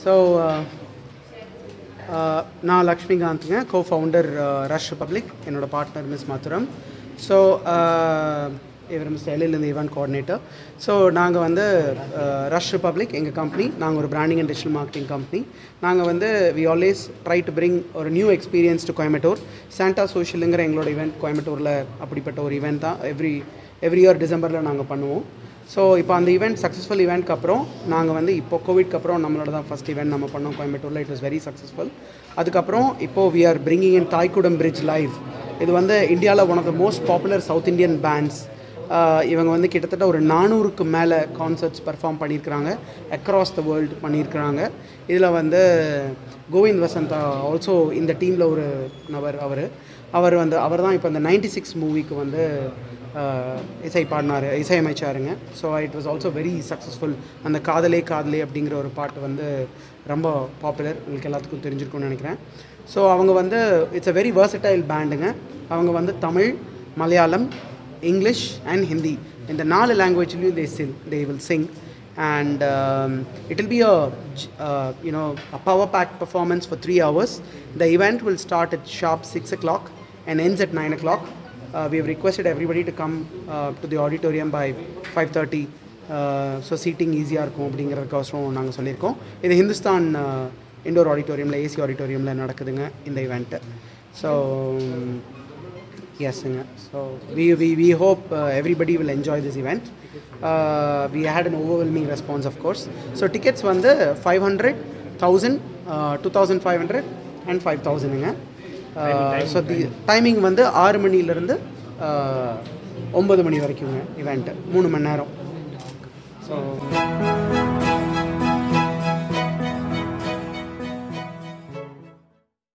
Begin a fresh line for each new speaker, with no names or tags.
So நான் லக்ஷ்மிகாந்த்ங்க co founder Rush Republic என்னோட பார்ட்னர் மிஸ் மதுரம் ஸோ இவர் மிஸ் எல்லில் ஈவெண்ட் கோஆர்டினேட்டர் ஸோ நாங்கள் வந்து ரஷ் ரிபப்ளிக் எங்கள் கம்பெனி நாங்கள் ஒரு branding and digital marketing company நாங்கள் வந்து we always try to bring ஒரு new experience to Coimbatore Santa சோஷியலுங்கிற எங்களோட ஈவெண்ட் கோயம்புத்தூரில் அப்படிப்பட்ட ஒரு ஈவெண்ட் தான் எவ்ரி எவ்ரி இயர் டிசம்பரில் நாங்கள் பண்ணுவோம் ஸோ இப்போ அந்த ஈவெண்ட் சக்ஸஸ்ஃபுல் ஈவெண்ட்க்கு அப்புறம் நாங்கள் வந்து இப்போ கோவிட்க்கு அப்புறம் நம்மளோட தான் ஃபஸ்ட் ஈவெண்ட் நம்ம பண்ணோம் கோயம்புத்தூரில் இட் வாஸ் வெரி சக்ஸஸ்ஃபுல் அதுக்கப்புறம் இப்போது we are bringing in Thaikkudam Bridge live இது வந்து இந்தியாவில் one of the most popular South Indian bands இவங்க வந்து கிட்டத்தட்ட ஒரு நானூறுக்கு மேலே கான்சர்ட்ஸ் பெர்ஃபார்ம் பண்ணியிருக்கிறாங்க அக்ராஸ் த வேர்ல்டு பண்ணியிருக்கிறாங்க இதில் வந்து கோவிந்த் வசந்தா ஆல்சோ இந்த டீமில் ஒரு நபர் அவர் அவர் வந்து அவர் தான் இப்போ இந்த நைன்டி சிக்ஸ் மூவிக்கு வந்து ஆஹ், இசை பாடினார் இசையமைச்சாருங்க so it was also very successful அந்த காதலே காதலே அப்படிங்கிற ஒரு பாட்டு வந்து ரொம்ப பாப்புலர் உங்களுக்கு எல்லாத்துக்கும் தெரிஞ்சிருக்கும்னு நினைக்கிறேன் ஸோ அவங்க வந்து இட்ஸ் அ வெரி versatile பேண்டுங்க அவங்க வந்து தமிழ் மலையாளம் இங்கிலீஷ் அண்ட் ஹிந்தி இந்த நாலு லாங்குவேஜ்லேயும் they sing they will sing and um, it will be a j- uh, you know a power packed performance for three hours the event will start at sharp 6 o'clock and ends at 9 o'clock uh, we have requested everybody to come uh, to the auditorium by 5.30 so seating ஈஸியாக இருக்கும் அப்படிங்கிறதுக்கோசரம் நாங்கள் சொல்லியிருக்கோம் இது Hindustan indoor ஆடிட்டோரியமில் AC ஆடிட்டோரியமில் நடக்குதுங்க இந்த event so Yes, Singha. So we, we, we hope uh, everybody will enjoy this event. Uh, we had an overwhelming response, of course. So tickets வந்து five hundred thousand two thousand five hundred and five தௌசண்ட்ங்க so the timing வந்து ஆறு மணிலேருந்து ஒம்பது மணி வரைக்குங்க event மூணு மணி நேரம் so